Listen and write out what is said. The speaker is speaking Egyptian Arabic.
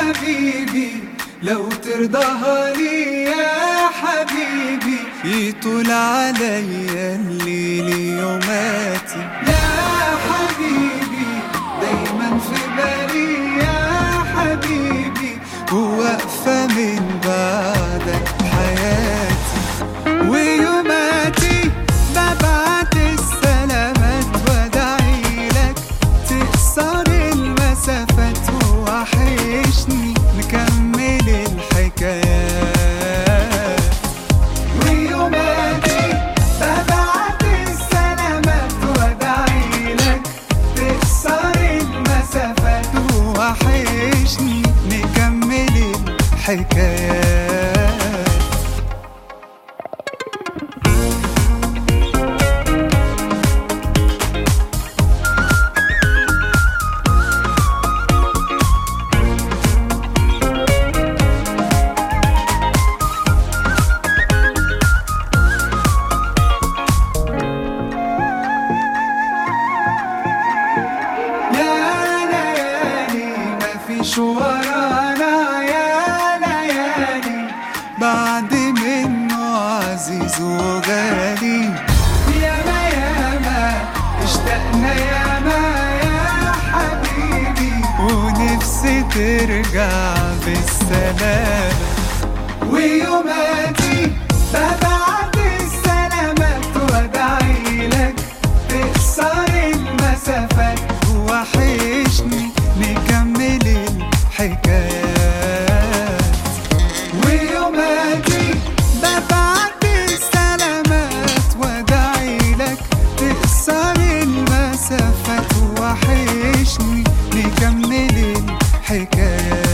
حبيبي لو ترضاها لي يا حبيبي يطول عليا الليل يوماتي يا حبيبي دايما في بالي يا حبيبي وواقفة من بعدك حياتي ويوماتي ببعت السلامات وادعي لك تكسر المسافات ووحشني نكمل الحكايات ويوماتي ببعت السلامات وادعي لك تكسر المسافات ووحشني نكمل الحكايات يا ليالي مفيش ورانا يا ليالي بعد منه عزيز وغالي ياما ياما اشتقنا ياما يا حبيبي ونفسي ترجع بالسلامة ويوماتي ببعت السلامات وادعي لك تكسر المسافات وحشني نكمل الحكايات ويوماتي ببعت السلامات وادعي لك تكسر المسافات وحشني نكمل الحكايات